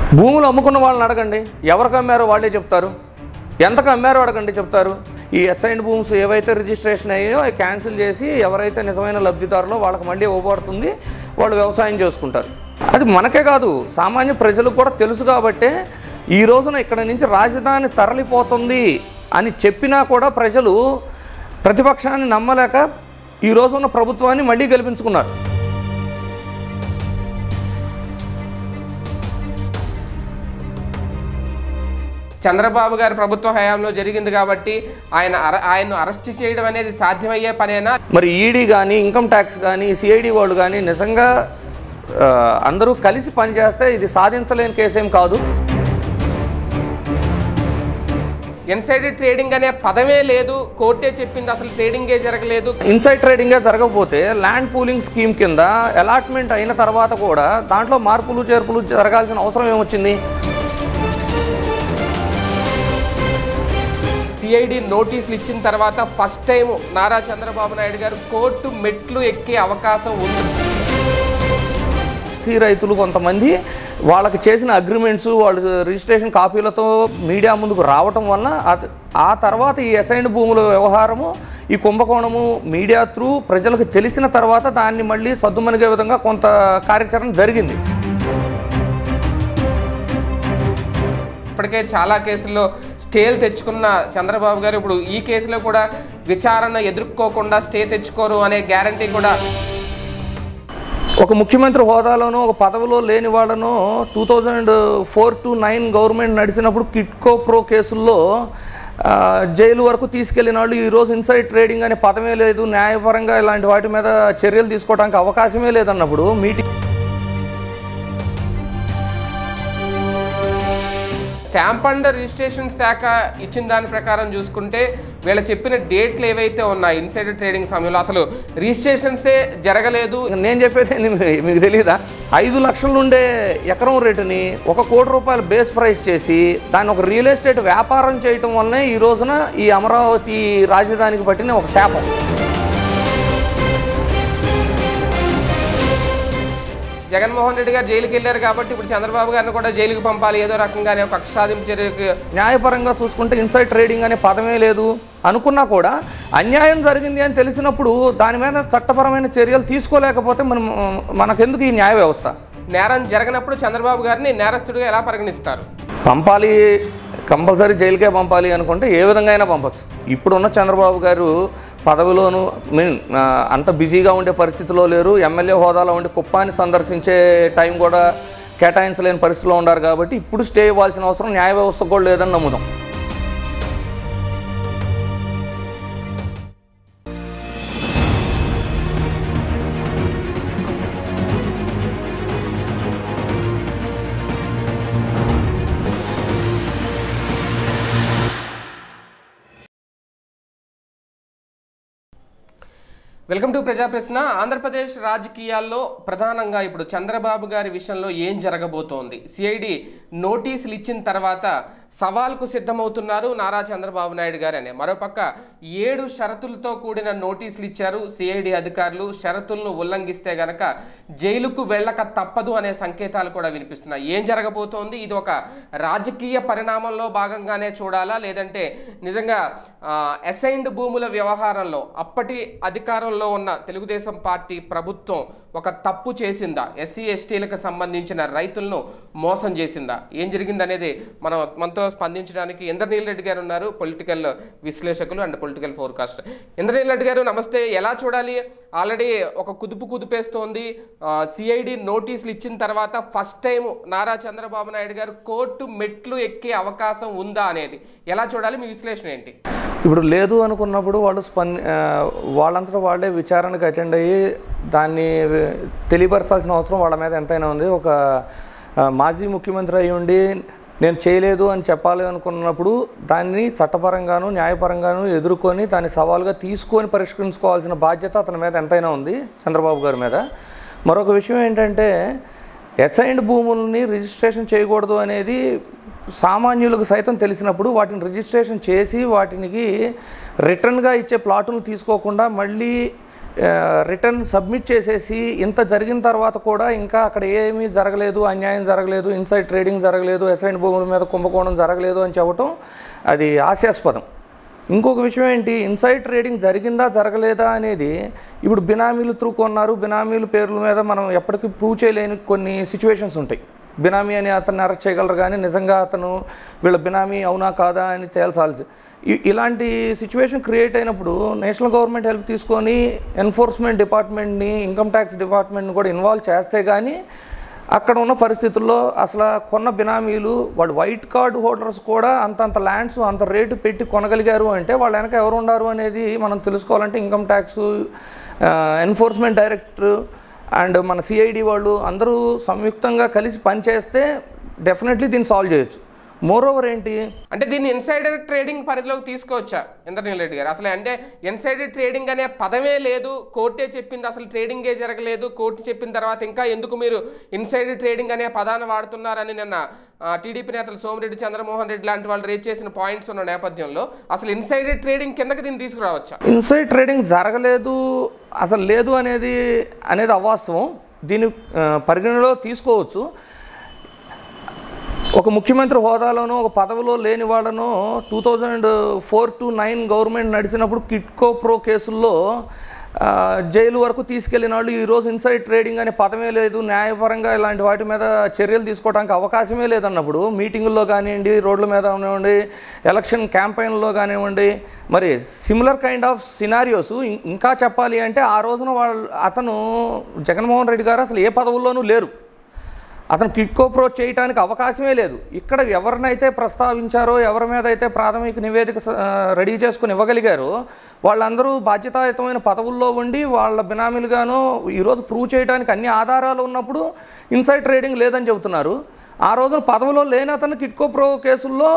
భూములు అమ్ముకున్న వాళ్ళని అడగండి ఎవరికి అమ్మారో వాళ్ళే చెప్తారు ఎంతకు అమ్మారో అడగండి చెప్తారు ఈ అసైన్డ్ భూమ్స్ ఏవైతే రిజిస్ట్రేషన్ అయ్యాయో అవి క్యాన్సిల్ చేసి ఎవరైతే నిజమైన లబ్ధిదారులో వాళ్ళకి మళ్ళీ ఇవ్వబడుతుంది వాళ్ళు వ్యవసాయం చేసుకుంటారు అది మనకే కాదు సామాన్య ప్రజలకు కూడా తెలుసు కాబట్టే ఈ రోజున ఇక్కడ నుంచి రాజధాని తరలిపోతుంది అని చెప్పినా కూడా ప్రజలు ప్రతిపక్షాన్ని నమ్మలేక ఈ రోజున్న ప్రభుత్వాన్ని మళ్ళీ గెలిపించుకున్నారు చంద్రబాబు గారి ప్రభుత్వ హయాంలో జరిగింది కాబట్టి ఆయన అర- ఆయన్ను అరెస్ట్ చేయడం అనేది సాధ్యమయ్యే పనేనా మరి ఈడీ కానీ ఇన్కమ్ ట్యాక్స్ కానీ సిఐడి వాళ్ళు కానీ నిజంగా ఆ, అందరూ కలిసి పనిచేస్తే ఇది సాధించలేని కేసేం కాదు ఇన్సైడ్ ట్రేడింగ్ అనే పదమే లేదు కోర్టే చెప్పింది అసలు ట్రేడింగే జరగలేదు ఇన్సైడ్ ట్రేడింగే జరగకపోతే ల్యాండ్ పూలింగ్ స్కీమ్ కింద అలాట్మెంట్ అయిన తర్వాత కూడా దాంట్లో మార్పులు చేర్పులు జరగాల్సిన అవసరం ఏమొచ్చింది సిఐడి నోటీసులు ఇచ్చిన తర్వాత ఫస్ట్ టైం నారా చంద్రబాబు నాయుడు గారు కోర్టు మెట్లు ఎక్కే అవకాశం ఉంది సి రైతులు కొంతమంది వాళ్ళకి చేసిన అగ్రిమెంట్స్ వాళ్ళు రిజిస్ట్రేషన్ కాపీలతో మీడియా ముందుకు రావటం వలన అత- ఆ తర్వాత ఈ అసైన్డ్ భూముల వ్యవహారము ఈ కుంభకోణము మీడియా త్రూ ప్రజలకు తెలిసిన తర్వాత దాన్ని మళ్ళీ సద్దుమణిగే విధంగా కొంత కార్యాచరణ జరిగింది ఇప్పటికే చాలా కేసుల్లో స్టేలు తెచ్చుకున్న చంద్రబాబు గారు ఇప్పుడు ఈ కేసులో కూడా విచారణ ఎదుర్కోకుండా స్టే తెచ్చుకోరు అనే గ్యారంటీ కూడా ఒక ముఖ్యమంత్రి హోదాలోనూ ఒక పదవిలో లేని వాళ్ళను two thousand four to nine government నడిచినప్పుడు కిట్కో ప్రో కేసుల్లో ఆ, జైలు వరకు తీసుకెళ్లిన వాళ్ళు ఈరోజు ఇన్సైడ్ ట్రేడింగ్ అనే పదమే లేదు న్యాయపరంగా ఇలాంటి వాటి మీద చర్యలు తీసుకోవడానికి అవకాశమే లేదన్నప్పుడు మీటింగ్ స్టాంప్ అండ్ రిజిస్ట్రేషన్ శాఖ ఇచ్చిన దాని ప్రకారం చూసుకుంటే వీళ్ళ చెప్పిన డేట్లు ఏవైతే ఉన్నాయి ఇన్సైడ్ ట్రేడింగ్ సమయంలో అసలు రిజిస్ట్రేషన్సే జరగలేదు నేను చెప్పేది ఏంది మీ- మీకు తెలియదా ఐదు లక్షలు ఉండే ఎకరం రేటుని ఒక కోటి రూపాయలు బేస్ ప్రైస్ చేసి దాన్ని ఒక రియల్ ఎస్టేట్ వ్యాపారం చేయటం వల్లనే ఈ రోజున ఈ అమరావతి రాజధానికి పట్టిన ఒక శాపం జగన్మోహన్ రెడ్డి గారు జైలుకి వెళ్ళారు కాబట్టి ఇప్పుడు చంద్రబాబు గారిని కూడా జైలుకి పంపాలి ఏదో రకంగానే ఒక కక్ష సాధింపు చర్యకు న్యాయపరంగా చూసుకుంటే ఇన్సైడ్ ట్రేడింగ్ అనే పదమే లేదు అనుకున్నా కూడా అన్యాయం జరిగింది అని తెలిసినప్పుడు దాని మీద చట్టపరమైన చర్యలు తీసుకోలేకపోతే మనం మనకెందుకు ఈ న్యాయ వ్యవస్థ నేరం జరగనప్పుడు చంద్రబాబు గారిని నేరస్తుడిగా ఎలా పరిగణిస్తారు పంపాలి కంపల్సరీ జైలుకే పంపాలి అనుకుంటే ఏ విధంగా అయినా పంపచ్చు ఇప్పుడున్న చంద్రబాబు గారు పదవిలోను మీన్ ఆ, అంత బిజీగా ఉండే పరిస్థితిలో లేరు ఎమ్మెల్యే హోదాలో ఉండి కుప్పాన్ని సందర్శించే టైం కూడా కేటాయించలేని పరిస్థితిలో ఉన్నారు కాబట్టి ఇప్పుడు స్టే ఇవ్వాల్సిన అవసరం న్యాయ వ్యవస్థకు కూడా లేదని నమ్ముదాం వెల్కమ్ టు ప్రజా ప్రశ్న ఆంధ్రప్రదేశ్ రాజకీయాల్లో ప్రధానంగా ఇప్పుడు చంద్రబాబు గారి విషయంలో ఏం జరగబోతోంది సిఐడి నోటీసులు ఇచ్చిన తర్వాత సవాల్కు సిద్ధమవుతున్నారు నారా చంద్రబాబు నాయుడు గారు అని మరోపక్క ఏడు షరతులతో కూడిన నోటీసులు ఇచ్చారు సిఐడి అధికారులు షరతులను ఉల్లంఘిస్తే గనక జైలుకు వెళ్ళక తప్పదు అనే సంకేతాలు కూడా వినిపిస్తున్నాయి ఏం జరగబోతోంది ఇది ఒక రాజకీయ పరిణామంలో భాగంగానే చూడాలా లేదంటే నిజంగా అసైన్డ్ భూముల వ్యవహారంలో అప్పటి అధికారంలో ఉన్న తెలుగుదేశం పార్టీ ప్రభుత్వం ఒక తప్పు చేసిందా ఎస్సీ ఎస్టీలకు సంబంధించిన రైతులను మోసం చేసిందా ఏం జరిగిందనేది మనం మనతో స్పందించడానికి ఇంద్రనీల్ రెడ్డి గారు ఉన్నారు పొలిటికల్ విశ్లేషకులు and political forecast Indraneel Reddy గారు నమస్తే ఎలా చూడాలి ఆల్రెడీ ఒక కుదుపు కుదిపేస్తోంది సిఐడి నోటీసులు ఇచ్చిన తర్వాత ఫస్ట్ టైం నారా చంద్రబాబు నాయుడు గారు కోర్టు మెట్లు ఎక్కే అవకాశం ఉందా అనేది ఎలా చూడాలి మీ విశ్లేషణ ఏంటి ఇప్పుడు లేదు అనుకున్నప్పుడు వాళ్ళు స్పంది ఆ, వాళ్ళంతటా వాళ్ళే విచారణకు అటెండ్ అయ్యి దాన్ని తెలియపరచాల్సిన అవసరం వాళ్ళ మీద ఎంతైనా ఉంది ఒక ఆ, మాజీ ముఖ్యమంత్రి అయి ఉండి నేను చేయలేదు అని చెప్పాలి అనుకున్నప్పుడు దాన్ని చట్టపరంగాను న్యాయపరంగాను ఎదుర్కొని దాన్ని సవాల్గా తీసుకొని పరిష్కరించుకోవాల్సిన బాధ్యత అతని మీద ఎంతైనా ఉంది చంద్రబాబు గారి మీద మరొక విషయం ఏంటంటే అసైన్డ్ భూముల్ని రిజిస్ట్రేషన్ చేయకూడదు అనేది సామాన్యులకు సైతం తెలిసినప్పుడు వాటిని రిజిస్ట్రేషన్ చేసి వాటికి రిటర్న్గా ఇచ్చే ప్లాటులు తీసుకోకుండా మళ్ళీ రిటర్న్ సబ్మిట్ చేసేసి ఇంత జరిగిన తర్వాత కూడా ఇంకా అక్కడ ఏమీ జరగలేదు అన్యాయం జరగలేదు ఇన్సైడ్ ట్రేడింగ్ జరగలేదు అసైన్ భూముల మీద కుంభకోణం జరగలేదు అని చెప్పటం అది హాస్యాస్పదం ఇంకొక విషయం ఏంటి ఇన్సైడ్ ట్రేడింగ్ జరిగిందా జరగలేదా అనేది ఇప్పుడు బినామీలు త్రూ కొన్నారు బినామీల పేర్ల మీద మనం ఎప్పటికీ ప్రూవ్ చేయలేని కొన్ని సిచ్యువేషన్స్ ఉంటాయి బినామీ అని అతన్ని అరెస్ట్ చేయగలరు కానీ నిజంగా అతను వీళ్ళ బినామీ అవునా కాదా అని తేల్చాల్సి ఇ- ఇలాంటి సిచ్యువేషన్ క్రియేట్ అయినప్పుడు నేషనల్ గవర్నమెంట్ హెల్ప్ తీసుకొని ఎన్ఫోర్స్మెంట్ డిపార్ట్మెంట్ని ఇన్కమ్ ట్యాక్స్ డిపార్ట్మెంట్ని కూడా ఇన్వాల్వ్ చేస్తే కానీ అక్కడ ఉన్న పరిస్థితుల్లో అసలు కొన్న బినామీలు వాడు వైట్ కార్డు హోల్డర్స్ కూడా అంతంత ల్యాండ్స్ అంత రేటు పెట్టి కొనగలిగారు అంటే వాళ్ళ వెనక ఎవరు ఉన్నారు అనేది మనం తెలుసుకోవాలంటే income tax enforcement director and మన సిఐడి వాళ్ళు అందరూ సంయుక్తంగా కలిసి పనిచేస్తే డెఫినెట్లీ దీన్ని సాల్వ్ చేయొచ్చు మోర్ ఓవర్ ఏంటి అంటే దీన్ని ఇన్సైడర్ ట్రేడింగ్ పరిధిలోకి తీసుకోవచ్చా ఇంద్రనీల్ రెడ్డి గారు అసలు అంటే ఇన్సైడర్ ట్రేడింగ్ అనే పదమే లేదు కోర్టే చెప్పింది అసలు ట్రేడింగే జరగలేదు కోర్టు చెప్పిన తర్వాత ఇంకా ఎందుకు మీరు ఇన్సైడర్ ట్రేడింగ్ అనే పదాన్ని వాడుతున్నారని నిన్న టీడీపీ నేతలు సోమిరెడ్డి చంద్రమోహన్ రెడ్డి లాంటి వాళ్ళు రేజ్ చేసిన పాయింట్స్ ఉన్న నేపథ్యంలో అసలు ఇన్సైడర్ ట్రేడింగ్ కిందకి దీన్ని తీసుకురావచ్చా ఇన్సైడ్ ట్రేడింగ్ జరగలేదు అసలు లేదు అనేది అనేది అవాస్తవం దీన్ని ఆ, పరిగణలో తీసుకోవచ్చు ఒక ముఖ్యమంత్రి హోదాలోనో ఒక పదవిలో లేని వాళ్ళను two thousand four to nine government నడిచినప్పుడు కిట్కో ప్రో కేసుల్లో ఆ, జైలు వరకు తీసుకెళ్లిన వాళ్ళు ఈరోజు ఇన్సైడ్ ట్రేడింగ్ అనే పదమే లేదు న్యాయపరంగా ఇలాంటి వాటి మీద చర్యలు తీసుకోవడానికి అవకాశమే లేదన్నప్పుడు మీటింగుల్లో కానివ్వండి రోడ్ల మీద కానివ్వండి ఎలక్షన్ క్యాంపెయిన్లో కానివ్వండి మరి సిమిలర్ కైండ్ ఆఫ్ సినారియోస్ ఇంకా చెప్పాలి అంటే ఆ రోజున వాళ్ళు అతను జగన్మోహన్ రెడ్డి గారు అసలు ఏ పదవుల్లోనూ లేరు అతను కిట్కో అప్రోచ్ చేయడానికి అవకాశమే లేదు ఇక్కడ ఎవరినైతే ప్రస్తావించారో ఎవరి మీద అయితే ప్రాథమిక నివేదిక స- ఆ, రెడీ చేసుకుని ఇవ్వగలిగారో వాళ్ళందరూ బాధ్యతాయుతమైన పదవుల్లో ఉండి వాళ్ళ బినామీలుగాను ఈరోజు ప్రూవ్ చేయడానికి అన్ని ఆధారాలు ఉన్నప్పుడు ఇన్సైడ్ ట్రేడింగ్ లేదని చెబుతున్నారు ఆ రోజున పదవిలో లేని అతను కిట్కో ప్రో కేసుల్లో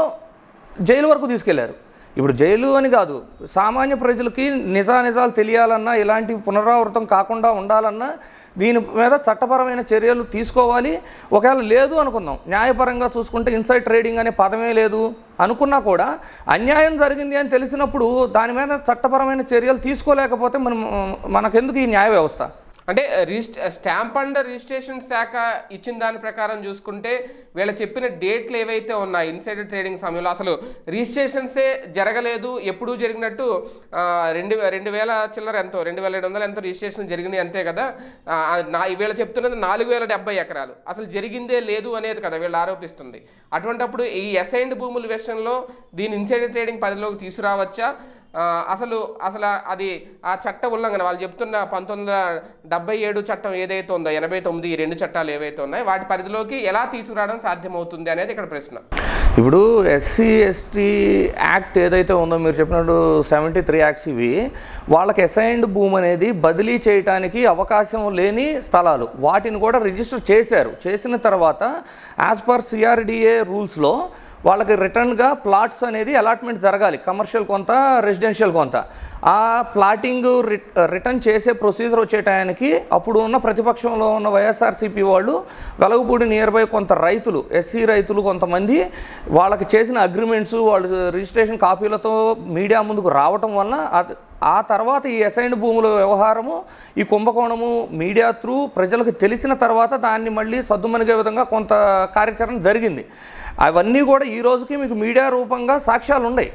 జైలు వరకు తీసుకెళ్లారు ఇప్పుడు జైలు అని కాదు సామాన్య ప్రజలకి నిజానిజాలు తెలియాలన్నా ఇలాంటి పునరావృతం కాకుండా ఉండాలన్నా దీని మీద చట్టపరమైన చర్యలు తీసుకోవాలి ఒకవేళ లేదు అనుకుందాం న్యాయపరంగా చూసుకుంటే ఇన్సైడ్ ట్రేడింగ్ అనే పదమే లేదు అనుకున్నా కూడా అన్యాయం జరిగింది అని తెలిసినప్పుడు దాని మీద చట్టపరమైన చర్యలు తీసుకోలేకపోతే మనం మనకెందుకు ఈ న్యాయ వ్యవస్థ అంటే రిజిస్ట్ స్టాంప్ అండ్ రిజిస్ట్రేషన్ శాఖ ఇచ్చిన దాని ప్రకారం చూసుకుంటే వీళ్ళ చెప్పిన డేట్లు ఏవైతే ఉన్నాయి ఇన్సైడర్ ట్రేడింగ్ సమయంలో అసలు రిజిస్ట్రేషన్సే జరగలేదు ఎప్పుడు జరిగినట్టు ఆ, రెండు రెండు వేల చిల్లర ఎంతో రెండు వేల ఏడు వందలు ఎంతో రిజిస్ట్రేషన్ జరిగినాయి అంతే కదా ఆ, నా వీళ్ళు చెప్తున్నది నాలుగు వేల డెబ్బై ఎకరాలు అసలు జరిగిందే లేదు అనేది కదా వీళ్ళు ఆరోపిస్తుంది అటువంటప్పుడు ఈ అసైన్డ్ భూముల విషయంలో దీని ఇన్సైడర్ ట్రేడింగ్ పరిధిలోకి తీసుకురావచ్చా ఆ, అసలు అసలు అది ఆ చట్ట ఉల్లంఘన వాళ్ళు చెప్తున్న పంతొమ్మిది వందల డెబ్బై ఏడు చట్టం ఏదైతే ఉందో ఎనభై తొమ్మిది ఈ రెండు చట్టాలు ఏవైతే ఉన్నాయో వాటి పరిధిలోకి ఎలా తీసుకురావడం సాధ్యమవుతుంది అనేది ఇక్కడ ప్రశ్న ఇప్పుడు ఎస్సీ ఎస్టీ యాక్ట్ ఏదైతే ఉందో మీరు చెప్పినట్టు సెవెంటీ త్రీ యాక్ట్స్ ఇవి వాళ్ళకి అసైన్డ్ భూమి అనేది బదిలీ చేయడానికి అవకాశం లేని స్థలాలు వాటిని కూడా రిజిస్టర్ చేశారు చేసిన తర్వాత యాజ్ పర్ సిఆర్డిఏ రూల్స్లో వాళ్ళకి రిటర్న్గా ప్లాట్స్ అనేది అలాట్మెంట్ జరగాలి కమర్షియల్ కొంత రెసిడెన్షియల్ కొంత ఆ ప్లాటింగ్ రిటర్న్ చేసే ప్రొసీజర్ వచ్చే టయానికి అప్పుడు ఉన్న ప్రతిపక్షంలో ఉన్న వైఎస్ఆర్సీపీ వాళ్ళు వెలగపూడి నియర్ బై కొంత రైతులు ఎస్సీ రైతులు కొంతమంది వాళ్ళకి చేసిన అగ్రిమెంట్స్ వాళ్ళు రిజిస్ట్రేషన్ కాపీలతో మీడియా ముందుకు రావటం వలన అది ఆ తర్వాత ఈ అసైన్డ్ భూముల వ్యవహారము ఈ కుంభకోణము మీడియా త్రూ ప్రజలకు తెలిసిన తర్వాత దాన్ని మళ్ళీ సద్దుమణిగే విధంగా కొంత కార్యాచరణ జరిగింది అవన్నీ కూడా ఈ రోజుకి మీకు మీడియా రూపంగా సాక్ష్యాలు ఉన్నాయి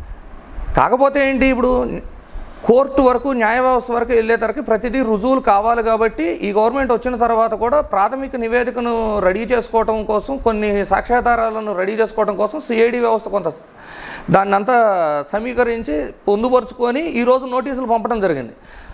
కాకపోతే ఏంటి ఇప్పుడు కోర్టు వరకు న్యాయ వ్యవస్థ వరకు వెళ్ళేసరికి ప్రతిదీ రుజువులు కావాలి కాబట్టి ఈ గవర్నమెంట్ వచ్చిన తర్వాత కూడా ప్రాథమిక నివేదికను రెడీ చేసుకోవడం కోసం కొన్ని సాక్ష్యాధారాలను రెడీ చేసుకోవడం కోసం సిఐడి వ్యవస్థ కొంత దాన్ని అంతా సమీకరించి పొందుపరుచుకొని ఈరోజు నోటీసులు పంపడం జరిగింది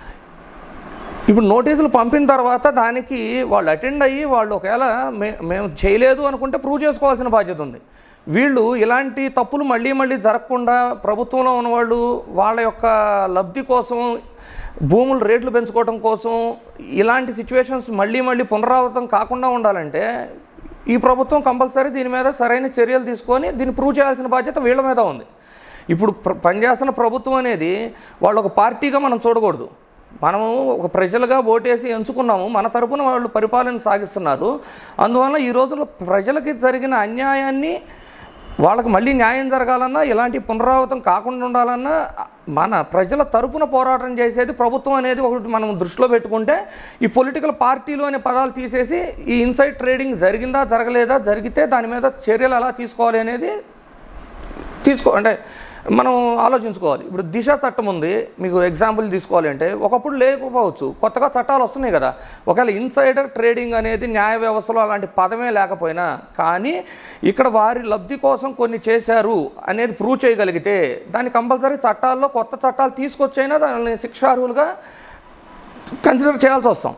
ఇప్పుడు నోటీసులు పంపిన తర్వాత దానికి వాళ్ళు అటెండ్ అయ్యి వాళ్ళు ఒకవేళ మే మేము చేయలేదు అనుకుంటే ప్రూవ్ చేసుకోవాల్సిన బాధ్యత ఉంది వీళ్ళు ఇలాంటి తప్పులు మళ్ళీ మళ్ళీ జరగకుండా ప్రభుత్వంలో ఉన్నవాళ్ళు వాళ్ళ యొక్క లబ్ధి కోసం భూములు రేట్లు పెంచుకోవడం కోసం ఇలాంటి సిచ్యువేషన్స్ మళ్ళీ మళ్ళీ పునరావృతం కాకుండా ఉండాలంటే ఈ ప్రభుత్వం కంపల్సరీ దీని మీద సరైన చర్యలు తీసుకొని దీన్ని ప్రూవ్ చేయాల్సిన బాధ్యత వీళ్ళ మీద ఉంది ఇప్పుడు ప్ర- పనిచేస్తున్న ప్రభుత్వం అనేది వాళ్ళు ఒక పార్టీగా మనం చూడకూడదు మనము ఒక ప్రజలుగా ఓటేసి ఎంచుకున్నాము మన తరపున వాళ్ళు పరిపాలన సాగిస్తున్నారు అందువల్ల ఈ రోజుల్లో ప్రజలకి జరిగిన అన్యాయాన్ని వాళ్ళకి మళ్ళీ న్యాయం జరగాలన్నా ఇలాంటి పునరావృతం కాకుండా ఉండాలన్నా మన ప్రజల తరపున పోరాటం చేసేది ప్రభుత్వం అనేది ఒకటి మనం దృష్టిలో పెట్టుకుంటే ఈ పొలిటికల్ పార్టీలు అనే పదాలు తీసేసి ఈ ఇన్సైడ్ ట్రేడింగ్ జరిగిందా జరగలేదా జరిగితే దాని మీద చర్యలు ఎలా తీసుకోవాలి అనేది తీసుకో అంటే మనం ఆలోచించుకోవాలి ఇప్పుడు దిశ చట్టం ఉంది మీకు ఎగ్జాంపుల్ తీసుకోవాలి అంటే ఒకప్పుడు లేకపోవచ్చు కొత్తగా చట్టాలు వస్తున్నాయి కదా ఒకవేళ ఇన్సైడర్ ట్రేడింగ్ అనేది న్యాయ వ్యవస్థలో అలాంటి పదమే లేకపోయినా కానీ ఇక్కడ వారి లబ్ధి కోసం కొన్ని చేశారు అనేది ప్రూవ్ చేయగలిగితే దాన్ని కంపల్సరీ చట్టాల్లో కొత్త చట్టాలు తీసుకొచ్చైనా దానిని శిక్షార్హులుగా కన్సిడర్ చేయాల్సి వస్తాం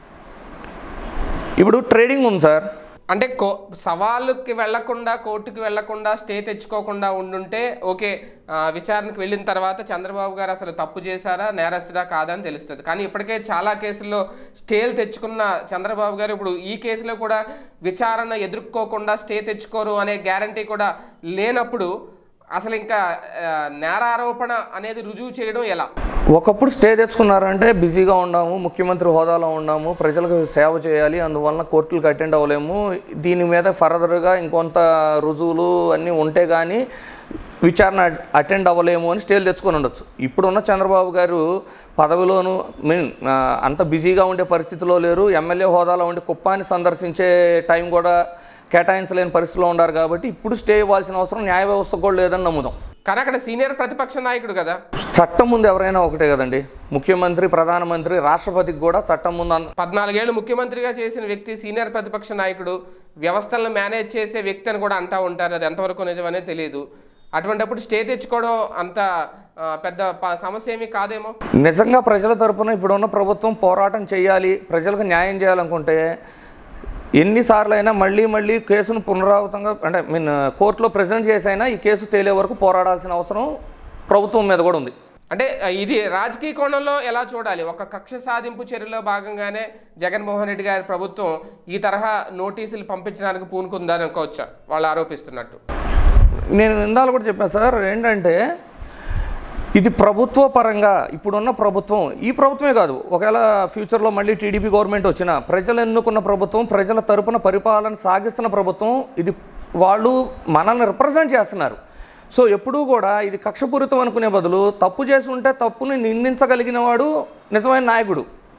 ఇప్పుడు ట్రేడింగ్ ఉంది సార్ అంటే కో సవాళ్ళకి వెళ్లకుండా కోర్టుకి వెళ్లకుండా స్టే తెచ్చుకోకుండా ఉండుంటే ఓకే ఆ, విచారణకు వెళ్ళిన తర్వాత చంద్రబాబు గారు అసలు తప్పు చేశారా నేరస్తుడా కాదా అని తెలుస్తుంది కానీ ఇప్పటికే చాలా కేసుల్లో స్టేలు తెచ్చుకున్న చంద్రబాబు గారు ఇప్పుడు ఈ కేసులో కూడా విచారణ ఎదుర్కోకుండా స్టే తెచ్చుకోరు అనే గ్యారంటీ కూడా లేనప్పుడు అసలు ఇంకా ఆ, నేరారోపణ అనేది రుజువు చేయడం ఎలా ఒకప్పుడు స్టే తెచ్చుకున్నారంటే బిజీగా ఉన్నాము ముఖ్యమంత్రి హోదాలో ఉన్నాము ప్రజలకు సేవ చేయాలి అందువలన కోర్టులకు అటెండ్ అవ్వలేము దీని మీద ఫర్దర్గా ఇంకొంత రుజువులు అన్నీ ఉంటే కానీ విచారణ అటెండ్ అవ్వలేము అని స్టేలు తెచ్చుకొని ఉండొచ్చు ఇప్పుడున్న చంద్రబాబు గారు పదవిలోను మీన్ అంత బిజీగా ఉండే పరిస్థితిలో లేరు ఎమ్మెల్యే హోదాలో ఉండి కుప్పాన్ని సందర్శించే టైం కూడా కేటాయించలేని పరిస్థితిలో ఉన్నారు కాబట్టి ఇప్పుడు స్టే ఇవ్వాల్సిన అవసరం న్యాయ వ్యవస్థ కూడా లేదని నమ్ముదాం కానీ అక్కడ సీనియర్ ప్రతిపక్ష నాయకుడు కదా చట్టం ముందు ఎవరైనా ఒకటే కదండి ముఖ్యమంత్రి ప్రధానమంత్రి రాష్ట్రపతికి కూడా చట్టం ముందు అన్- పద్నాలుగేళ్ళు ముఖ్యమంత్రిగా చేసిన వ్యక్తి సీనియర్ ప్రతిపక్ష నాయకుడు వ్యవస్థలను మేనేజ్ చేసే వ్యక్తి అని కూడా అంటా ఉంటారు అది ఎంతవరకు నిజమనే తెలియదు అటువంటిప్పుడు స్టే తెచ్చుకోవడం అంత ఆ, పెద్ద ప- సమస్య ఏమీ కాదేమో నిజంగా ప్రజల తరపున ఇప్పుడున్న ప్రభుత్వం పోరాటం చేయాలి ప్రజలకు న్యాయం చేయాలనుకుంటే ఎన్నిసార్లు అయినా మళ్ళీ మళ్ళీ కేసును పునరావృతంగా అంటే మీన్ కోర్టులో ప్రజెంట్ చేసైనా ఈ కేసు తేలే వరకు పోరాడాల్సిన అవసరం ప్రభుత్వం మీద కూడా ఉంది అంటే ఆ, ఇది రాజకీయ కోణంలో ఎలా చూడాలి ఒక కక్ష సాధింపు చర్యలో భాగంగానే జగన్మోహన్ రెడ్డి గారి ప్రభుత్వం ఈ తరహా నోటీసులు పంపించడానికి పూనుకుందని అనుకోవచ్చా వాళ్ళు ఆరోపిస్తున్నట్టు నేను ఇందాలు కూడా చెప్పాను సార్ ఏంటంటే ఇది ప్రభుత్వ పరంగా ఇప్పుడున్న ప్రభుత్వం ఈ ప్రభుత్వమే కాదు ఒకవేళ ఫ్యూచర్లో మళ్ళీ టీడీపీ గవర్నమెంట్ వచ్చినా ప్రజలు ఎన్నుకున్న ప్రభుత్వం ప్రజల తరపున పరిపాలన సాగిస్తున్న ప్రభుత్వం ఇది వాళ్ళు మనల్ని రిప్రజెంట్ చేస్తున్నారు సో ఎప్పుడూ కూడా ఇది కక్షపూరితం అనుకునే బదులు తప్పు చేసి ఉంటే తప్పుని నిందించగలిగిన వాడు నిజమైన నాయకుడు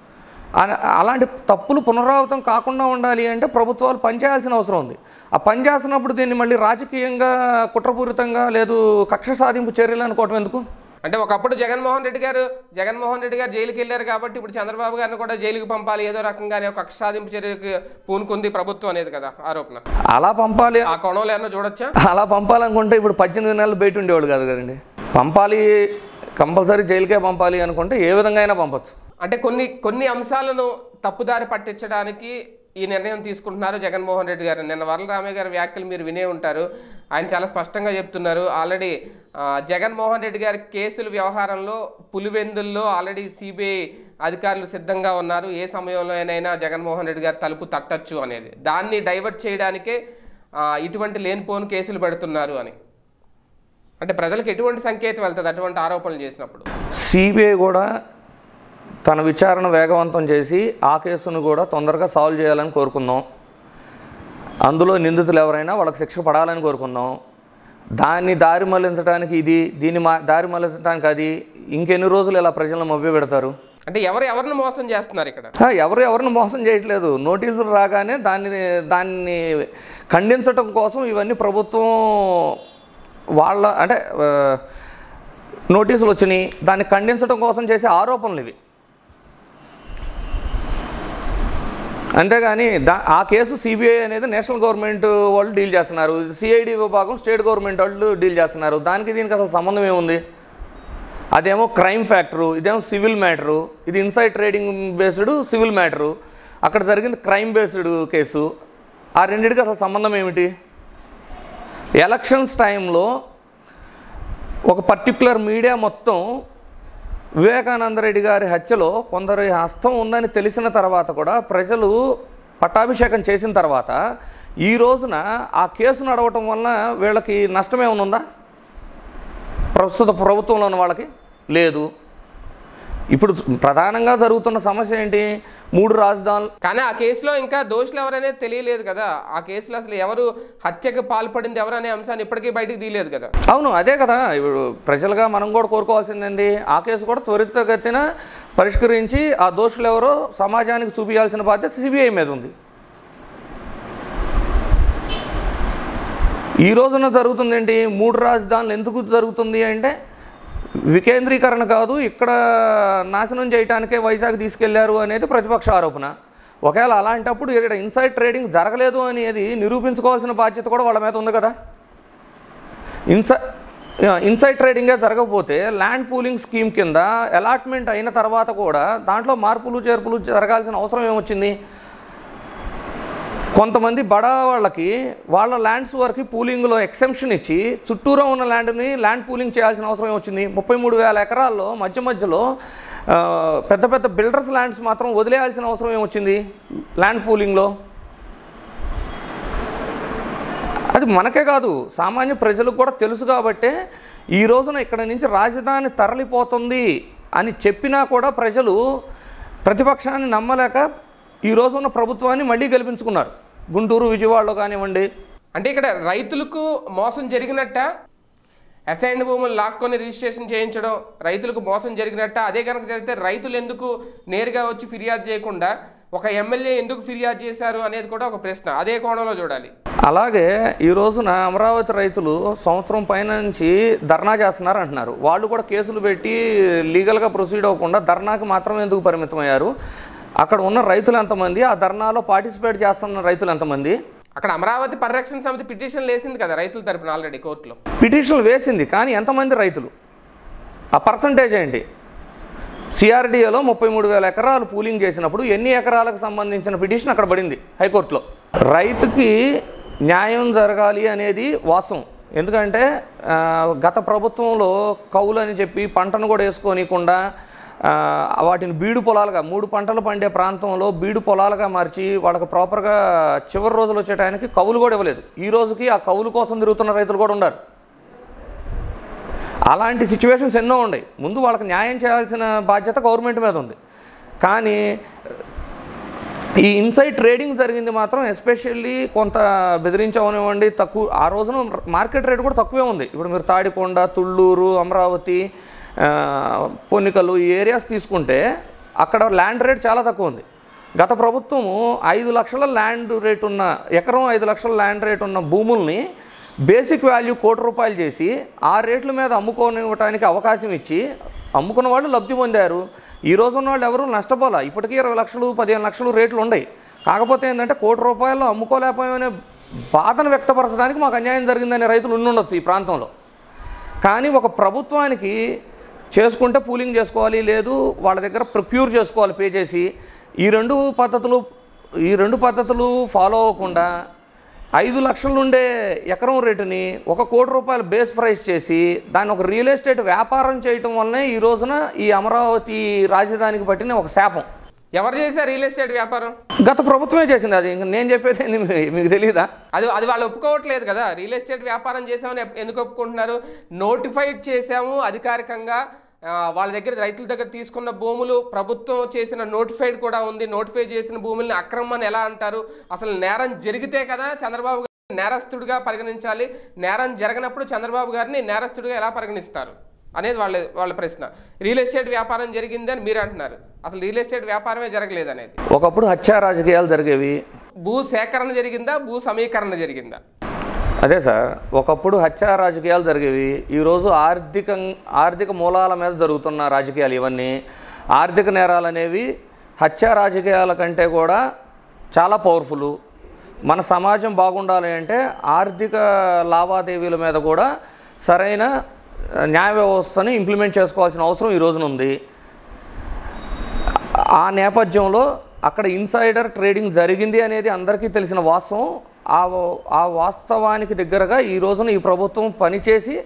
ఆ- అలాంటి తప్పులు పునరావృతం కాకుండా ఉండాలి అంటే ప్రభుత్వాలు పనిచేయాల్సిన అవసరం ఉంది ఆ పని చేస్తున్నప్పుడు దీన్ని మళ్ళీ రాజకీయంగా కుట్రపూరితంగా లేదు కక్ష సాధింపు చర్యలు అనుకోవటం ఎందుకు అంటే ఒకప్పుడు జగన్మోహన్ రెడ్డి గారు జగన్మోహన్ రెడ్డి గారు జైలుకి వెళ్ళారు కాబట్టి ఇప్పుడు చంద్రబాబు గారిని కూడా జైలుకి పంపాలి ఏదో రకంగానే ఒక కక్ష సాధింపు చర్యకి పూనుకుంది ప్రభుత్వం అనేది కదా ఆరోపణ అలా పంపాలి ఆ కోణంలో ఏమన్నా చూడొచ్చా అలా పంపాలనుకుంటే ఇప్పుడు పద్దెనిమిది నెలలు బయట ఉండేవాడు కాదు కదండి పంపాలి కంపల్సరీ జైలుకే పంపాలి అనుకుంటే ఏ విధంగా అయినా పంపచ్చు అంటే కొన్ని కొన్ని అంశాలను తప్పుదారి పట్టించడానికి ఈ నిర్ణయం తీసుకుంటున్నారు జగన్మోహన్ రెడ్డి గారు నిన్న వరలరామయ్య గారి వ్యాఖ్యలు మీరు వినే ఉంటారు ఆయన చాలా స్పష్టంగా చెప్తున్నారు ఆల్రెడీ ఆ, జగన్మోహన్ రెడ్డి గారి కేసుల వ్యవహారంలో పులివెందుల్లో ఆల్రెడీ సిబిఐ అధికారులు సిద్ధంగా ఉన్నారు ఏ సమయంలోనైనా జగన్మోహన్ రెడ్డి గారు తలుపు తట్టచ్చు అనేది దాన్ని డైవర్ట్ చేయడానికే ఆ, ఇటువంటి లేనిపోని కేసులు పెడుతున్నారు అని అంటే ప్రజలకు ఎటువంటి సంకేతం వెళ్తుంది అటువంటి ఆరోపణలు చేసినప్పుడు సిబిఐ కూడా తన విచారణ వేగవంతం చేసి ఆ కేసును కూడా తొందరగా సాల్వ్ చేయాలని కోరుకుందాం అందులో నిందితులు ఎవరైనా వాళ్ళకి శిక్ష పడాలని కోరుకుందాం దాన్ని దారి మళ్లించడానికి ఇది దీన్ని మా దారి మళ్లించడానికి అది ఇంకెన్ని రోజులు ఇలా ప్రజలను మభ్య పెడతారు అంటే ఎవరు ఎవరిని మోసం చేస్తున్నారు ఇక్కడ ఆ, ఎవరు ఎవరిని మోసం చేయట్లేదు నోటీసులు రాగానే దాన్ని దాన్ని ఖండించటం కోసం ఇవన్నీ ప్రభుత్వం వాళ్ళ అంటే ఆ, నోటీసులు వచ్చినాయి దాన్ని ఖండించడం కోసం చేసే ఆరోపణలు ఇవి అంతేగాని దా ఆ కేసు సిబిఐ అనేది నేషనల్ గవర్నమెంట్ వాళ్ళు డీల్ చేస్తున్నారు సిఐడి విభాగం స్టేట్ గవర్నమెంట్ వాళ్ళు డీల్ చేస్తున్నారు దానికి దీనికి అసలు సంబంధం ఏముంది అదేమో క్రైమ్ ఫ్యాక్టరు ఇదేమో సివిల్ మ్యాటరు ఇది inside trading based civil matter అక్కడ జరిగింది క్రైమ్ బేస్డ్ కేసు ఆ రెండింటికి అసలు సంబంధం ఏమిటి ఎలక్షన్స్ టైంలో ఒక పర్టికులర్ మీడియా మొత్తం వివేకానంద రెడ్డి గారి హత్యలో కొందరి హస్తం ఉందని తెలిసిన తర్వాత కూడా ప్రజలు పట్టాభిషేకం చేసిన తర్వాత ఈ రోజున ఆ కేసు నడవటం వలన వీళ్ళకి నష్టం ఏమైనా ఉందా ప్రస్తుత ప్రభుత్వంలో ఉన్న వాళ్ళకి లేదు ఇప్పుడు ప్రధానంగా జరుగుతున్న సమస్య ఏంటి మూడు రాజధానులు కానీ ఆ కేసులో ఇంకా దోషులు ఎవరనేది తెలియలేదు కదా ఆ కేసులో అసలు ఎవరు హత్యకు పాల్పడింది ఎవరు అనే అంశాన్ని ఇప్పటికీ బయటికి తీయలేదు కదా అవును అదే కదా ఇప్పుడు ప్రజలుగా మనం కూడా కోరుకోవాల్సిందండి ఆ కేసు కూడా త్వరితగతిన పరిష్కరించి ఆ దోషులు ఎవరో సమాజానికి చూపించాల్సిన బాధ్యత సిబిఐ మీద ఉంది ఈ రోజున జరుగుతుంది ఏంటి మూడు రాజధానులు ఎందుకు జరుగుతుంది అంటే వికేంద్రీకరణ కాదు ఇక్కడ నాశనం చేయడానికే వైజాగ్ తీసుకెళ్లారు అనేది ప్రతిపక్ష ఆరోపణ ఒకవేళ అలాంటప్పుడు ఇక్కడ ఇన్సైడ్ ట్రేడింగ్ జరగలేదు అనేది నిరూపించుకోవాల్సిన బాధ్యత కూడా వాళ్ళ మీద ఉంది కదా ఇన్సై ఇన్సైడ్ ట్రేడింగే జరగకపోతే ల్యాండ్ పూలింగ్ స్కీమ్ కింద అలాట్మెంట్ అయిన తర్వాత కూడా దాంట్లో మార్పులు చేర్పులు జరగాల్సిన అవసరం ఏమొచ్చింది కొంతమంది బడా వాళ్ళకి వాళ్ళ ల్యాండ్స్ వరకు పూలింగ్లో ఎక్సెంప్షన్ ఇచ్చి చుట్టూరా ఉన్న ల్యాండ్ని ల్యాండ్ పూలింగ్ చేయాల్సిన అవసరం ఏమొచ్చింది ముప్పై మూడు వేల ఎకరాల్లో మధ్య మధ్యలో ఆ, పెద్ద పెద్ద బిల్డర్స్ ల్యాండ్స్ మాత్రం వదిలేయాల్సిన అవసరం ఏమొచ్చింది ల్యాండ్ పూలింగ్లో అది మనకే కాదు సామాన్య ప్రజలకు కూడా తెలుసు కాబట్టే ఈ రోజున ఇక్కడ నుంచి రాజధాని తరలిపోతుంది అని చెప్పినా కూడా ప్రజలు ప్రతిపక్షాన్ని నమ్మలేక ఈ రోజున్న ప్రభుత్వాన్ని మళ్ళీ గెలిపించుకున్నారు గుంటూరు విజయవాడలో కానివ్వండి అంటే ఇక్కడ రైతులకు మోసం జరిగినట్ట అసైన్డ్ భూములు లాక్కొని రిజిస్ట్రేషన్ చేయించడం రైతులకు మోసం జరిగినట్ట అదే కనుక జరిగితే రైతులు ఎందుకు నేరుగా వచ్చి ఫిర్యాదు చేయకుండా ఒక ఎమ్మెల్యే ఎందుకు ఫిర్యాదు చేశారు అనేది కూడా ఒక ప్రశ్న అదే కోణంలో చూడాలి అలాగే ఈ రోజున అమరావతి రైతులు సంవత్సరం పైన నుంచి ధర్నా చేస్తున్నారు అంటున్నారు వాళ్ళు కూడా కేసులు పెట్టి లీగల్గా ప్రొసీడ్ అవ్వకుండా ధర్నాకి మాత్రం ఎందుకు పరిమితమయ్యారు అక్కడ ఉన్న రైతులు ఎంతమంది ఆ ధర్నాలో పార్టిసిపేట్ చేస్తున్న రైతులు ఎంతమంది అక్కడ అమరావతి పరిరక్షణ సమితి పిటిషన్ వేసింది కదా రైతుల తరపున ఆల్రెడీ కోర్టులో పిటిషన్లు వేసింది కానీ ఎంతమంది రైతులు ఆ పర్సంటేజ్ ఏంటి సిఆర్డీఏలో ముప్పై మూడు వేల ఎకరాలు పూలింగ్ చేసినప్పుడు ఎన్ని ఎకరాలకు సంబంధించిన పిటిషన్ అక్కడ పడింది హైకోర్టులో రైతుకి న్యాయం జరగాలి అనేది వాస్తవం ఎందుకంటే ఆ, గత ప్రభుత్వంలో కౌలు అని చెప్పి పంటను కూడా వేసుకోనికుండా ఆ, వాటిని బీడు పొలాలుగా మూడు పంటలు పండే ప్రాంతంలో బీడు పొలాలుగా మార్చి వాళ్ళకి ప్రాపర్గా చివరి రోజులు వచ్చేటానికి కౌలు కూడా ఇవ్వలేదు ఈ రోజుకి ఆ కౌలు కోసం తిరుగుతున్న రైతులు కూడా ఉన్నారు అలాంటి సిచ్యువేషన్స్ ఎన్నో ఉన్నాయి ముందు వాళ్ళకి న్యాయం చేయాల్సిన బాధ్యత గవర్నమెంట్ మీద ఉంది కానీ ఈ ఇన్సైడ్ ట్రేడింగ్ జరిగింది మాత్రం ఎస్పెషల్లీ కొంత బెదిరించవనివ్వండి తక్కువ ఆ రోజున మార్కెట్ రేట్ కూడా తక్కువే ఉంది ఇప్పుడు మీరు తాడికొండ తుళ్ళూరు అమరావతి ఆ, పొన్నికలు ఈ ఏరియాస్ తీసుకుంటే అక్కడ ల్యాండ్ రేట్ చాలా తక్కువ ఉంది గత ప్రభుత్వము ఐదు లక్షల ల్యాండ్ రేట్ ఉన్న ఎకరం ఐదు లక్షల ల్యాండ్ రేట్ ఉన్న భూముల్ని బేసిక్ వాల్యూ కోటి రూపాయలు చేసి ఆ రేట్ల మీద అమ్ముకోనివ్వటానికి అవకాశం ఇచ్చి అమ్ముకున్న వాళ్ళు లబ్ధి పొందారు ఈ రోజు ఉన్న వాళ్ళు ఎవరు నష్టపోలే ఇప్పటికీ ఇరవై లక్షలు పదిహేను లక్షలు రేట్లు ఉన్నాయి కాకపోతే ఏంటంటే కోటి రూపాయలు అమ్ముకోలేకపోయామనే బాధను వ్యక్తపరచడానికి మాకు అన్యాయం జరిగిందనే రైతులు ఉండుండొచ్చు ఈ ప్రాంతంలో కానీ ఒక ప్రభుత్వానికి చేసుకుంటే పూలింగ్ చేసుకోవాలి లేదు వాళ్ళ దగ్గర ప్రొక్యూర్ చేసుకోవాలి పే చేసి ఈ రెండు పద్ధతులు ఈ రెండు పద్ధతులు ఫాలో అవ్వకుండా ఐదు లక్షల ఉండే ఎకరం రేటుని ఒక కోటి రూపాయలు బేస్ ప్రైస్ చేసి దాన్ని ఒక రియల్ ఎస్టేట్ వ్యాపారం చేయటం వల్లనే ఈ రోజున ఈ అమరావతి రాజధానికి పట్టిన ఒక శాపం ఎవరు చేశారు రియల్ ఎస్టేట్ వ్యాపారం గత ప్రభుత్వమే చేసింది అది ఇంక నేను చెప్పేది ఏంది మీ- మీకు తెలియదా అది అది వాళ్ళు ఒప్పుకోవట్లేదు కదా రియల్ ఎస్టేట్ వ్యాపారం చేసామని ఎప్- ఎందుకు ఒప్పుకుంటున్నారు నోటిఫైడ్ చేశాము అధికారికంగా ఆ, వాళ్ళ దగ్గర రైతుల దగ్గర తీసుకున్న భూములు ప్రభుత్వం చేసిన నోటిఫైడ్ కూడా ఉంది నోటిఫై చేసిన భూముల్ని అక్రమం అని ఎలా అంటారు అసలు నేరం జరిగితే కదా చంద్రబాబు గారిని నేరస్తుడిగా పరిగణించాలి నేరం జరగనప్పుడు చంద్రబాబు గారిని నేరస్తుడిగా ఎలా పరిగణిస్తారు అనేది వాళ్ళ వాళ్ళ ప్రశ్న రియల్ ఎస్టేట్ వ్యాపారం జరిగిందని మీరు అంటున్నారు అసలు రియల్ ఎస్టేట్ వ్యాపారమే జరగలేదు అనేది ఒకప్పుడు హత్యా రాజకీయాలు జరిగేవి భూ సేకరణ జరిగిందా భూ సమీకరణ జరిగిందా అదే సార్ ఒకప్పుడు హత్యా రాజకీయాలు జరిగేవి ఈరోజు ఆర్థిక ఆర్థిక మూలాల మీద జరుగుతున్న రాజకీయాలు ఇవన్నీ ఆర్థిక నేరాలు అనేవి హత్యా రాజకీయాల కంటే కూడా చాలా పవర్ఫుల్ మన సమాజం బాగుండాలి అంటే ఆర్థిక లావాదేవీల మీద కూడా సరైన ఆ, న్యాయ వ్యవస్థని ఇంప్లిమెంట్ చేసుకోవాల్సిన అవసరం ఈ రోజున ఉంది ఆ నేపథ్యంలో అక్కడ ఇన్సైడర్ ట్రేడింగ్ జరిగింది అనేది అందరికీ తెలిసిన వాస్తవం ఆ ఆ వాస్తవానికి దగ్గరగా ఈ రోజున ఈ ప్రభుత్వం పనిచేసి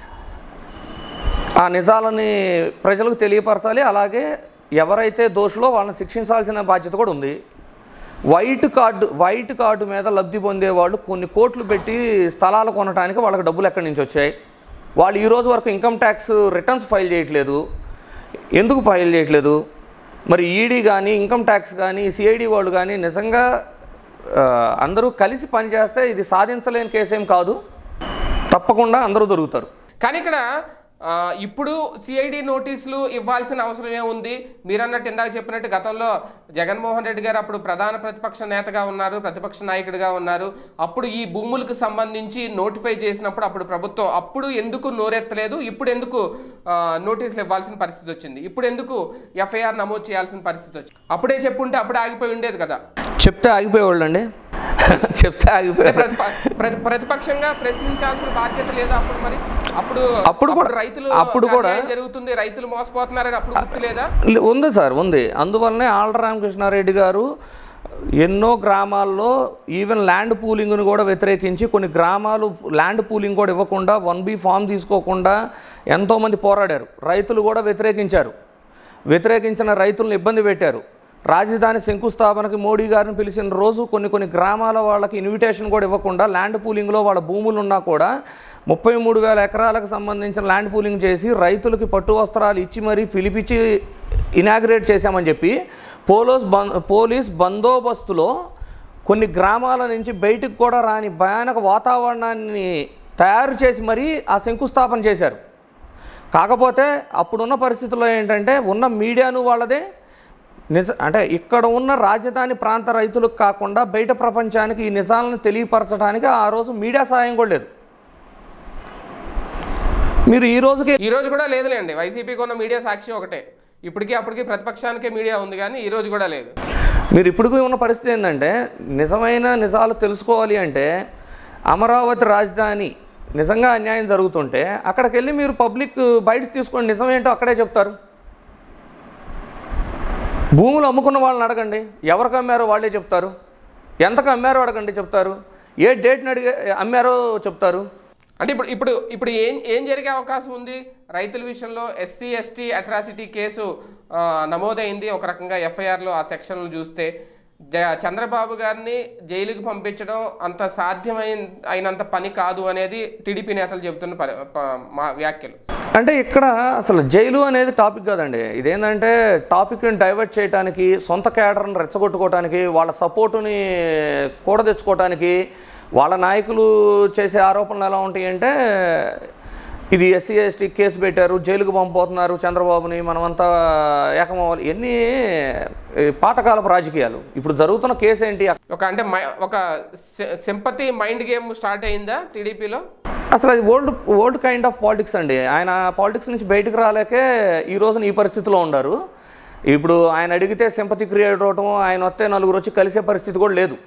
ఆ నిజాలని ప్రజలకు తెలియపరచాలి అలాగే ఎవరైతే దోషులో వాళ్ళని శిక్షించాల్సిన బాధ్యత కూడా ఉంది వైట్ కార్డు వైట్ కార్డు మీద లబ్ధి పొందే వాళ్ళు కొన్ని కోట్లు పెట్టి స్థలాలు కొనడానికి వాళ్ళకి డబ్బులు ఎక్కడి నుంచి వచ్చాయి వాళ్ళు ఈ రోజు వరకు ఇన్కమ్ ట్యాక్స్ రిటర్న్స్ ఫైల్ చేయట్లేదు ఎందుకు ఫైల్ చేయట్లేదు మరి ఈడీ కానీ ఇన్కమ్ ట్యాక్స్ కానీ సిఐడి వాళ్ళు కానీ నిజంగా ఆ, అందరూ కలిసి పనిచేస్తే ఇది సాధించలేని కేసేం కాదు తప్పకుండా అందరూ దొరుకుతారు కానీ ఇక్కడ ఆ, ఇప్పుడు సిఐడి నోటీసులు ఇవ్వాల్సిన అవసరం ఏముంది మీరన్నట్టు ఇందాక చెప్పినట్టు గతంలో జగన్మోహన్ రెడ్డి గారు అప్పుడు ప్రధాన ప్రతిపక్ష నేతగా ఉన్నారు ప్రతిపక్ష నాయకుడిగా ఉన్నారు అప్పుడు ఈ భూములకు సంబంధించి నోటిఫై చేసినప్పుడు అప్పుడు ప్రభుత్వం అప్పుడు ఎందుకు నోరెత్తలేదు ఇప్పుడు ఎందుకు ఆ, నోటీసులు ఇవ్వాల్సిన పరిస్థితి వచ్చింది ఇప్పుడు ఎందుకు ఎఫ్ఐఆర్ నమోదు చేయాల్సిన పరిస్థితి వచ్చింది అప్పుడే చెప్పుంటే అప్పుడే ఆగిపోయి ఉండేది కదా చెప్తే ఆగిపోయేవాళ్ళండి చెప్తే ఆగిపోయారు ప్రతిప- ప్రతి- ప్రతిపక్షంగా ప్రశ్నించాల్సిన బాధ్యత లేదా అప్పుడు మరి అప్పుడు అప్పుడు కూడా- రైతులు అప్పుడు కూడా- అన్యాయం జరుగుతుంది రైతులు మోసపోతున్నారని అప్పుడు గుర్తు లేదా లే- ఉంది సార్ ఉంది అందువల్లనే ఆళ్ళ రామకృష్ణారెడ్డి గారు ఎన్నో గ్రామాల్లో ఈవెన్ ల్యాండ్ పూలింగ్ను కూడా వ్యతిరేకించి కొన్ని గ్రామాలు ల్యాండ్ పూలింగ్ కూడా ఇవ్వకుండా వన్ బి ఫామ్ తీసుకోకుండా ఎంతోమంది పోరాడారు రైతులు కూడా వ్యతిరేకించారు వ్యతిరేకించిన రైతులను ఇబ్బంది పెట్టారు రాజధాని శంకుస్థాపనకి మోడీ గారిని పిలిచిన రోజు కొన్ని కొన్ని గ్రామాల వాళ్ళకి ఇన్విటేషన్ కూడా ఇవ్వకుండా ల్యాండ్ పూలింగ్లో వాళ్ళ భూములు ఉన్నా కూడా ముప్పై మూడు వేల ఎకరాలకు సంబంధించిన ల్యాండ్ పూలింగ్ చేసి రైతులకి పట్టు వస్త్రాలు ఇచ్చి మరీ పిలిపించి ఇనాగ్రేట్ చేశామని చెప్పి పోలీస్ బం పోలీస్ బందోబస్తులో కొన్ని గ్రామాల నుంచి బయటకు కూడా రాని భయానక వాతావరణాన్ని తయారు చేసి మరీ ఆ శంకుస్థాపన చేశారు కాకపోతే అప్పుడున్న పరిస్థితుల్లో ఏంటంటే ఉన్న మీడియాను వాళ్ళదే నిజ అంటే ఇక్కడ ఉన్న రాజధాని ప్రాంత రైతులకు కాకుండా బయట ప్రపంచానికి ఈ నిజాలను తెలియపరచడానికి ఆ రోజు మీడియా సహాయం కూడా లేదు మీరు ఈ రోజుకి ఈ రోజు కూడా లేదులేండి వైసీపీకి ఉన్న మీడియా సాక్షి ఒకటే ఇప్పటికీ అప్పటికి ప్రతిపక్షానికే మీడియా ఉంది కానీ ఈ రోజు కూడా లేదు మీరు ఇప్పటికీ ఉన్న పరిస్థితి ఏంటంటే నిజమైన నిజాలు తెలుసుకోవాలి అంటే అమరావతి రాజధాని నిజంగా అన్యాయం జరుగుతుంటే అక్కడికి వెళ్ళి మీరు పబ్లిక్ బయట తీసుకొని నిజమేంటో అక్కడే చెప్తారు భూములు అమ్ముకున్న వాళ్ళని అడగండి ఎవరికి అమ్మారో వాళ్ళే చెప్తారు ఎంతకు అమ్మారో అడగండి చెప్తారు ఏ డేట్ని అడిగే అమ్మారో చెప్తారు అంటే ఇప్పుడు ఇప్పుడు ఇప్పుడు ఏం ఏం జరిగే అవకాశం ఉంది రైతుల విషయంలో ఎస్సీ ఎస్టీ అట్రాసిటీ కేసు ఆ, నమోదైంది ఒక రకంగా ఎఫ్ఐఆర్లో ఆ సెక్షన్లు చూస్తే జ చంద్రబాబు గారిని జైలుకి పంపించడం అంత సాధ్యమైన అయినంత పని కాదు అనేది టీడీపీ నేతలు చెబుతున్న పరి- ప- మా వ్యాఖ్యలు అంటే ఇక్కడ అసలు జైలు అనేది టాపిక్ కాదండి ఇదేంటంటే టాపిక్ని డైవర్ట్ చేయడానికి సొంత క్యాడర్ని రెచ్చగొట్టుకోవడానికి వాళ్ళ సపోర్టుని కూడ తెచ్చుకోవడానికి వాళ్ళ నాయకులు చేసే ఆరోపణలు ఎలా ఉంటాయి అంటే ఇది ఎస్సీ ఎస్టీ కేసు పెట్టారు జైలుకు పంపుతున్నారు చంద్రబాబుని మనమంతా ఏకమవ్వాలి ఇవన్నీ ఈ పాతకాలపు రాజకీయాలు ఇప్పుడు జరుగుతున్న కేసు ఏంటి ఒక అంటే మై- ఒక సింపతి మైండ్ గేమ్ స్టార్ట్ అయిందా టీడీపీలో అసలు అది old old kind of politics అండి ఆయన పాలిటిక్స్ నుంచి బయటకు రాలేకే ఈ రోజున ఈ పరిస్థితిలో ఉన్నారు ఇప్పుడు ఆయన అడిగితే సింపతి క్రియేట్ అవటం ఆయన వస్తే నలుగురు వచ్చి కలిసే పరిస్థితి కూడా లేదు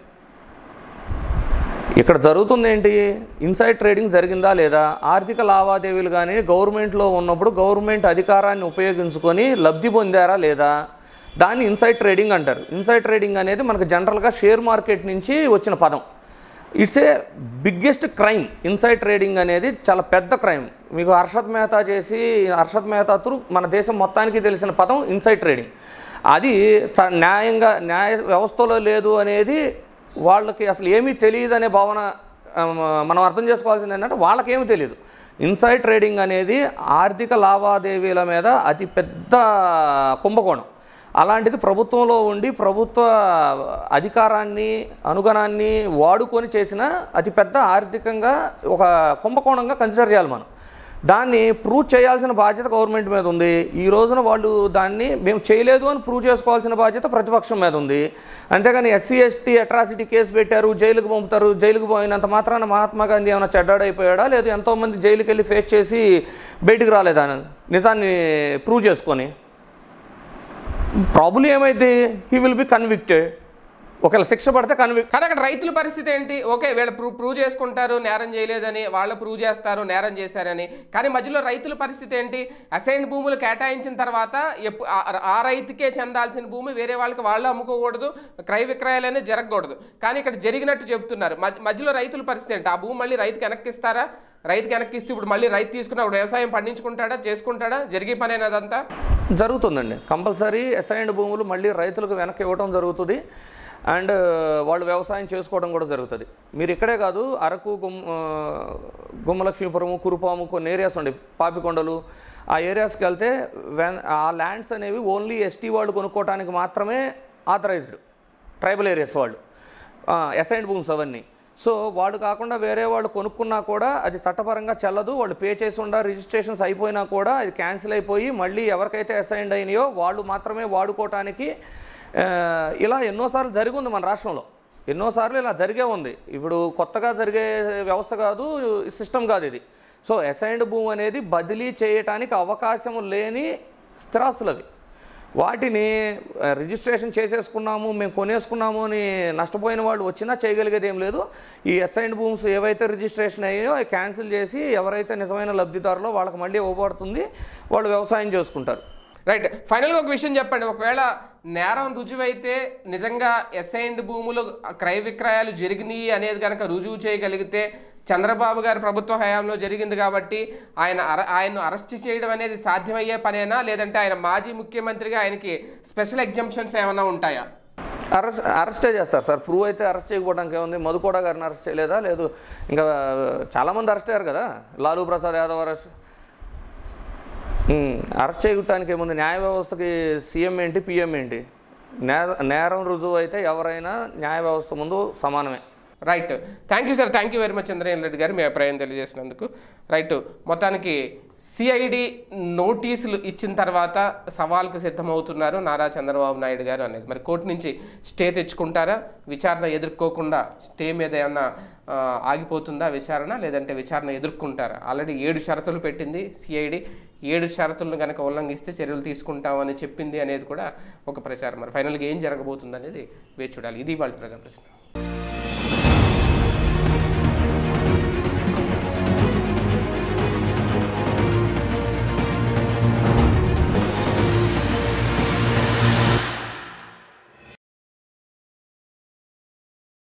ఇక్కడ జరుగుతుంది ఏంటి ఇన్సైడ్ ట్రేడింగ్ జరిగిందా లేదా ఆర్థిక లావాదేవీలు కానీ గవర్నమెంట్లో ఉన్నప్పుడు గవర్నమెంట్ అధికారాన్ని ఉపయోగించుకొని లబ్ధి పొందారా లేదా దాన్ని ఇన్సైడ్ ట్రేడింగ్ అంటారు ఇన్సైడ్ ట్రేడింగ్ అనేది మనకు జనరల్గా షేర్ మార్కెట్ నుంచి వచ్చిన పదం it's a biggest crime inside trading అనేది చాలా పెద్ద క్రైమ్ మీకు హర్షద్ మెహతా చేసి హర్షద్ మెహతా త్రూ మన దేశం మొత్తానికి తెలిసిన పదం ఇన్సైడ్ ట్రేడింగ్ అది చ- న్యాయంగా న్యాయ వ్యవస్థలో లేదు అనేది వాళ్ళకి అసలు ఏమీ తెలియదు అనే భావన ఆ, మనం అర్థం చేసుకోవాల్సింది ఏంటంటే వాళ్ళకేమీ తెలియదు ఇన్సైడ్ ట్రేడింగ్ అనేది ఆర్థిక లావాదేవీల మీద అతి పెద్ద కుంభకోణం అలాంటిది ప్రభుత్వంలో ఉండి ప్రభుత్వ అధికారాన్ని అనుగణాన్ని వాడుకొని చేసిన అతిపెద్ద ఆర్థికంగా ఒక కుంభకోణంగా కన్సిడర్ చేయాలి మనం దాన్ని ప్రూవ్ చేయాల్సిన బాధ్యత గవర్నమెంట్ మీద ఉంది ఈ రోజున వాళ్ళు దాన్ని మేము చేయలేదు అని ప్రూవ్ చేసుకోవాల్సిన బాధ్యత ప్రతిపక్షం మీద ఉంది అంతేగాని ఎస్సీ ఎస్టీ అట్రాసిటీ కేసు పెట్టారు జైలుకు పంపుతారు జైలుకు పోయినంత మాత్రాన మహాత్మా గాంధీ ఏమైనా చెడ్డాడైపోయాడా లేదు ఎంతోమంది జైలుకి వెళ్ళి ఫేస్ చేసి బయటికి రాలేదా నిజాన్ని ప్రూవ్ చేసుకొని ప్రాబ్లం ఏమైంది హీ విల్ బి కన్విక్టెడ్ ఒకవేళ శిక్ష పడితే కన్విక్ కానీ అక్కడ రైతుల పరిస్థితి ఏంటి ఓకే వీళ్ళు ప్రూవ్ ప్రూవ్ చేసుకుంటారు నేరం చేయలేదని వాళ్ళు ప్రూవ్ చేస్తారు నేరం చేశారని కానీ మధ్యలో రైతుల పరిస్థితి ఏంటి అసైన్ భూములు కేటాయించిన తర్వాత ఎప్పు- ఆ- ఆ రైతుకే చెందాల్సిన భూమి వేరే వాళ్ళకి వాళ్ళు అమ్ముకోకూడదు క్రయ విక్రయాలు అనేది జరగకూడదు కానీ ఇక్కడ జరిగినట్టు చెప్తున్నారు మధ్య- మధ్యలో రైతుల పరిస్థితి ఏంటి ఆ భూమి మళ్ళీ రైతుకి వెనక్కిస్తారా రైతుకి వెనక్కిస్తే ఇప్పుడు మళ్ళీ రైతు తీసుకున్నప్పుడు వ్యవసాయం పండించుకుంటాడా చేసుకుంటాడా జరిగే పని అదంతా జరుగుతుందండి కంపల్సరీ అసైన్డ్ భూములు మళ్ళీ రైతులకు వెనక్కి ఇవ్వడం జరుగుతుంది అండ్ వాళ్ళు వ్యవసాయం చేసుకోవడం కూడా జరుగుతుంది మీరు ఇక్కడే కాదు అరకు గుమ్ ఆ, గుమ్మలక్ష్మీపురము కురుపాము కొన్ని ఏరియాస్ ఉండే పాపికొండలు ఆ ఏరియాస్కి వెళ్తే వెన్ ఆ ల్యాండ్స్ అనేవి ఓన్లీ ఎస్టీ వాళ్ళు కొనుక్కోవడానికి మాత్రమే ఆథరైజ్డ్ ట్రైబల్ ఏరియాస్ వాళ్ళు అసైన్డ్ భూమ్స్ అవన్నీ సో వాళ్ళు కాకుండా వేరే వాళ్ళు కొనుక్కున్నా కూడా అది చట్టపరంగా చెల్లదు వాళ్ళు పే చేసి ఉండ రిజిస్ట్రేషన్స్ అయిపోయినా కూడా అది క్యాన్సిల్ అయిపోయి మళ్ళీ ఎవరికైతే అసైన్డ్ అయినాయో వాళ్ళు మాత్రమే వాడుకోవటానికి ఆ, ఇలా ఎన్నోసార్లు జరిగి ఉంది మన రాష్ట్రంలో ఎన్నోసార్లు ఇలా జరిగే ఉంది ఇప్పుడు కొత్తగా జరిగే వ్యవస్థ కాదు సిస్టమ్ కాదు ఇది సో అసైన్డ్ భూమి అనేది బదిలీ చేయటానికి అవకాశం లేని స్థిరాస్తులు అవి వాటిని ఆ, రిజిస్ట్రేషన్ చేసేసుకున్నాము మేము కొనేసుకున్నాము అని నష్టపోయిన వాళ్ళు వచ్చినా చేయగలిగేది ఏం లేదు ఈ అసైన్డ్ భూమ్స్ ఏవైతే రిజిస్ట్రేషన్ అయ్యాయో అవి క్యాన్సిల్ చేసి ఎవరైతే నిజమైన లబ్ధిదారులో వాళ్ళకి మళ్ళీ ఇవ్వబడుతుంది వాళ్ళు వ్యవసాయం చేసుకుంటారు రైట్ ఫైనల్గా ఒక విషయం చెప్పండి ఒకవేళ నేరం రుజువైతే నిజంగా ఎస్ఐండ్ భూములు క్రయ విక్రయాలు జరిగినాయి అనేది కనుక రుజువు చేయగలిగితే చంద్రబాబు గారి ప్రభుత్వ హయాంలో జరిగింది కాబట్టి ఆయన అర ఆయన్ను అరెస్ట్ చేయడం అనేది సాధ్యమయ్యే పనేనా లేదంటే ఆయన మాజీ ముఖ్యమంత్రిగా ఆయనకి స్పెషల్ ఎగ్జంప్షన్స్ ఏమైనా ఉంటాయా అరెస్ట్ అరెస్టే చేస్తారు సార్ ప్రూవ్ అయితే అరెస్ట్ చేయకపోవడానికి ఏముంది మధుకోడ గారిని అరెస్ట్ చేయలేదా లేదు ఇంకా చాలామంది అరెస్ట్ అయ్యారు కదా లాలూ ప్రసాద్ యాదవ్ అరెస్ట్ ఉమ్, అరెస్ట్ చేయడానికి ఏముంది న్యాయ వ్యవస్థకి సీఎం ఏంటి పిఎం ఏంటి నేర నేరం రుజువు అయితే ఎవరైనా న్యాయ వ్యవస్థ ముందు సమానమే right thank you sir thank you very much Chandraiah Reddy గారు మీ అభిప్రాయం తెలియజేసినందుకు రైట్ మొత్తానికి సిఐడి నోటీసులు ఇచ్చిన తర్వాత సవాల్కు సిద్ధమవుతున్నారు నారా చంద్రబాబు నాయుడు గారు అనేది మరి కోర్టు నుంచి స్టే తెచ్చుకుంటారా విచారణ ఎదుర్కోకుండా స్టే మీద ఏమన్నా ఆ, ఆగిపోతుందా విచారణ లేదంటే విచారణ ఎదుర్కొంటారా ఆల్రెడీ ఏడు షరతులు పెట్టింది సిఐడి ఏడు షరతులను కనుక ఉల్లంఘిస్తే చర్యలు తీసుకుంటామని చెప్పింది అనేది కూడా ఒక ప్రచారం మరి ఫైనల్గా ఏం జరగబోతుంది అనేది వేచి చూడాలి ఇది వాళ్ళ ప్రజా ప్రశ్న